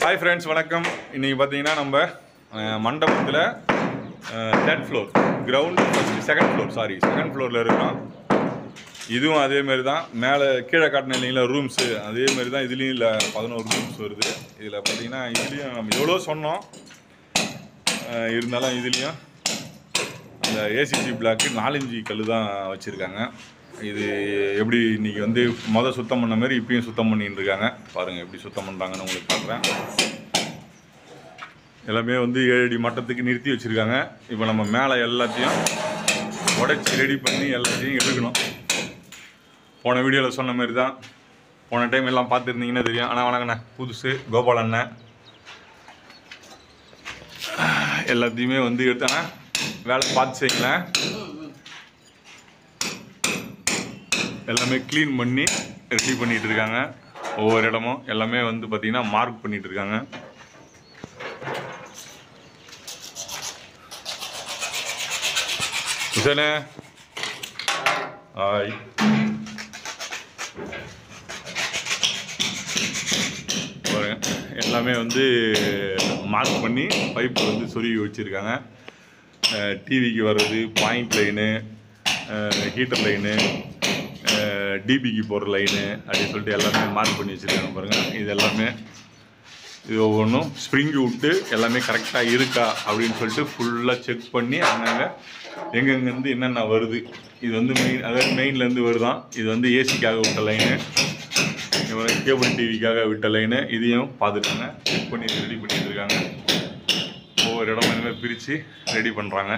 hi friends வணக்கம் இன்றைக்கி பார்த்தீங்கன்னா நம்ம அஹ், மண்டபத்தில் third floor ground first second floor sorry second ஃப்ளோரில் இருக்கோம் இதுவும் அதே மாதிரி தான் மேலே கீழே காட்டின இல்லைங்களா ரூம்ஸு அதே மாதிரி தான் இதுலேயும் இல்லை பதினோரு ரூம்ஸ் வருது இதில் பார்த்தீங்கன்னா இதுலேயும் நம்ம எவ்வளோ சொன்னோம் அஹ், இருந்தாலும் இதுலேயும் அந்த ஏசிசி பிளாக்கு நாலஞ்சு கல் தான் வச்சுருக்காங்க இது எப்படி இன்னைக்கு வந்து மொதல் சுத்தம் பண்ண மாதிரி இப்பயும் சுத்தம் பண்ணிட்டு இருக்காங்க பாருங்கள் எப்படி சுத்தம் பண்ணுறாங்கன்னு உங்களுக்கு காட்டுறேன் எல்லாமே வந்து ஏழு அடி மட்டத்துக்கு நிறுத்தி வச்சுருக்காங்க இப்போ நம்ம மேலே எல்லாத்தையும் உடைச்சி ரெடி பண்ணி எல்லாத்தையும் எடுக்கணும் போன வீடியோவில் சொன்ன மாதிரி தான் போன டைம் எல்லாம் பார்த்துருந்தீங்கன்னா தெரியும் ஆனால் வணக்கண்ணே புதுசு கோபால் அண்ணன் எல்லாத்தையுமே வந்து எடுத்தானே வேலை பார்த்து செய்யுங்களேன் எல்லாமே க்ளீன் பண்ணி ரெடி பண்ணிட்டு இருக்காங்க ஒவ்வொரு இடமும் எல்லாமே வந்து பார்த்தீங்கன்னா மார்க் பண்ணிட்டு இருக்காங்க ஹுசேனே ஹாய் பாருங்க எல்லாமே வந்து மார்க் பண்ணி பைப்பு வந்து சொருகி வச்சுருக்காங்க டிவிக்கு வர்றது பாயிண்ட் லைனு ஹீட்டர் லைனு டிபிக்கு போகிற லைனு அப்படின்னு சொல்லிட்டு எல்லாமே மார்க் பண்ணி வச்சுருக்காங்க பாருங்கள் இது எல்லாமே இது ஒவ்வொன்றும் ஸ்ப்ரிங்கு விட்டு எல்லாமே கரெக்டாக இருக்கா அப்படின்னு சொல்லிட்டு ஃபுல்லாக செக் பண்ணி அங்கங்கே எங்கெங்கேருந்து என்னென்ன வருது இது வந்து மெயின் அதாவது மெயின்லேருந்து வருதான் இது வந்து ஏசிக்காக விட்ட லைனு இவன் கேபிள் டிவிக்காக விட்ட லைனு இதையும் பார்த்துட்டாங்க செக் பண்ணி ரெடி பண்ணிட்டு இருக்காங்க ஒவ்வொரு இடமும் இனிமேல் பிரித்து ரெடி பண்ணுறாங்க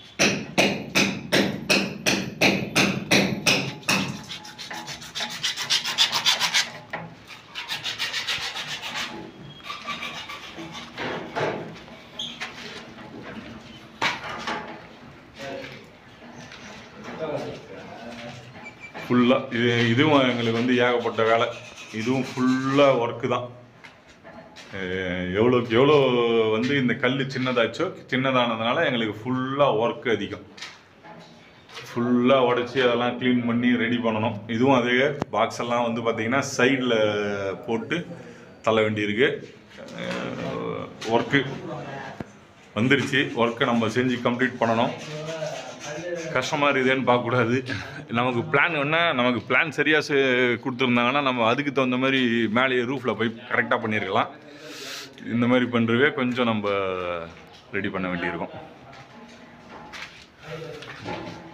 ஃபுல்லாக இது இதுவும் எங்களுக்கு வந்து ஏகப்பட்ட வேலை இதுவும் ஃபுல்லாக ஒர்க்கு தான் அஹ் எவ்வளோக்கு எவ்வளோ வந்து இந்த கல் சின்னதாச்சோ சின்னதானதுனால எங்களுக்கு ஃபுல்லாக ஒர்க்கு அதிகம் ஃபுல்லாக உடச்சி அதெல்லாம் க்ளீன் பண்ணி ரெடி பண்ணணும் இதுவும் அதே பாக்ஸ் எல்லாம் வந்து பார்த்திங்கன்னா சைடில் போட்டு தள்ள வேண்டியிருக்கு ஒர்க்கு வந்துருச்சு ஒர்க்கை நம்ம செஞ்சு கம்ப்ளீட் பண்ணணும் கஷ்டமாக இருக்குதுன்னு பார்க்கக்கூடாது நமக்கு பிளான் என்ன நமக்கு பிளான் சரியாக கொடுத்துருந்தாங்கன்னா நம்ம அதுக்கு தகுந்த மாதிரி மேலே ரூஃபில் போய் கரெக்டாக பண்ணியிருக்கலாம் இந்த மாதிரி பண்ணுறவே கொஞ்சம் நம்ம ரெடி பண்ண வேண்டியிருக்கும்